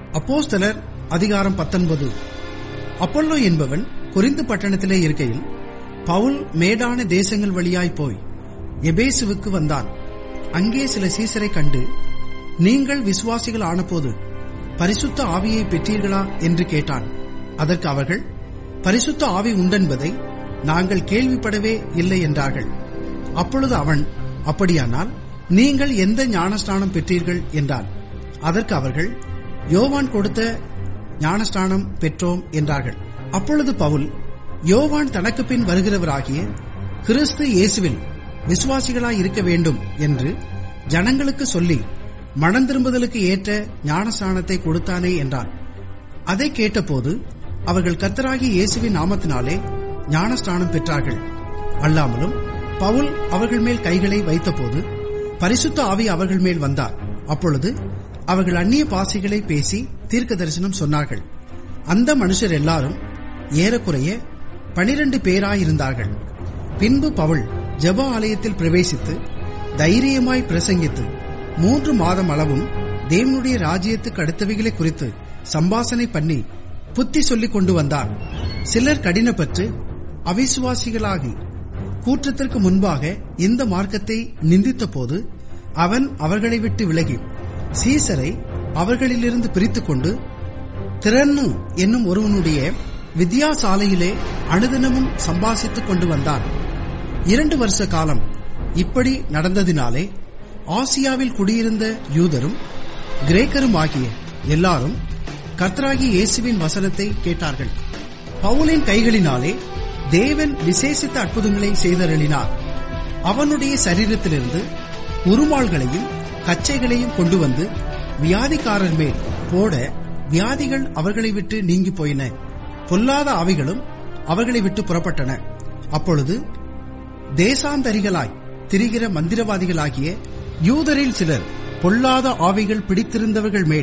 அப்போஸ்தலர் அதிகாரம் பத்தொன்பது அப்பொல்லோ என்பவன் கொரிந்து பட்டணத்திலே இருக்கையில் பவுல் மேடான தேசங்கள் வழியாய் போய் எபேசுவுக்கு வந்தான் அங்கே சில சீசரை கண்டு நீங்கள் விசுவாசிகள் ஆனபோது பரிசுத்த ஆவியை பெற்றீர்களா என்று கேட்டான் அதற்கு அவர்கள் பரிசுத்த ஆவி உண்டென்பதை நாங்கள் கேள்விப்படவே இல்லை என்றார்கள் அப்பொழுது அவன் அப்படியானால் நீங்கள் எந்த ஞானஸ்நானம் பெற்றீர்கள் என்றான் அதற்கு அவர்கள் யோவான் கொடுத்த ஞானஸ்நானம் பெற்றோம் என்றார்கள் அப்பொழுது பவுல் யோவான் தனக்கு பின் வருகிறவராகிய கிறிஸ்து இயேசுவில் விசுவாசிகளாய் இருக்க வேண்டும் என்று ஜனங்களுக்கு சொல்லி மனம் திரும்புதலுக்கு ஏற்ற ஞானஸ்நானத்தை கொடுத்தானே என்றான் அதை கேட்டபோது அவர்கள் கத்தராகி இயேசுவின் நாமத்தினாலே ஞானஸ்நானம் பெற்றார்கள் அல்லாமலும் பவுல் அவர்கள் மேல் கைகளை வைத்தபோது பரிசுத்த ஆவி அவர்கள் மேல் வந்தார் அப்பொழுது அவர்கள் அந்நிய பாசைகளை பேசி தீர்க்க தரிசனம் சொன்னார்கள் அந்த மனுஷர் எல்லாரும் ஏறக்குறைய பனிரண்டு பேராயிருந்தார்கள் பின்பு பவுல் ஜெப ஆலயத்தில் பிரவேசித்து தைரியமாய் பிரசங்கித்து மூன்று மாதம் அளவும் தேவனுடைய ராஜ்யத்துக்கு அடுத்தவைகளை குறித்து சம்பாசனை பண்ணி புத்தி சொல்லிக் கொண்டு வந்தார் சிலர் கடினப்பட்டு அவிசுவாசிகளாகி கூற்றத்திற்கு முன்பாக இந்த மார்க்கத்தை நிந்தித்த போது அவன் அவர்களை விட்டு விலகி சீசரை அவர்களிலிருந்து பிரித்துக் கொண்டு திறன்னு என்னும் ஒருவனுடைய வித்யாசாலையிலே அனுதினமும் சம்பாசித்துக் கொண்டு வந்தான் இரண்டு வருஷ காலம் இப்படி நடந்ததினாலே ஆசியாவில் குடியிருந்த யூதரும் கிரேக்கரும் ஆகிய எல்லாரும் கர்த்தராகி இயேசுவின் வசனத்தை கேட்டார்கள் பவுலின் கைகளினாலே தேவன் விசேஷித்த அற்புதங்களை செய்தருளினார் அவனுடைய சரீரத்திலிருந்து உருமாள்களையும் கச்சைகளையும் கொண்டு வந்து வியாதிக்காரர் மேல் போட வியாதிகள் அவர்களை விட்டு நீங்கி போயின பொல்லாத ஆவிகளும் அவர்களை விட்டு புறப்பட்டன அப்பொழுது தேசாந்தரிகளாய் திரிகிற மந்திரவாதிகளாகிய யூதரில் சிலர் பொல்லாத ஆவிகள் பிடித்திருந்தவர்கள் மேல்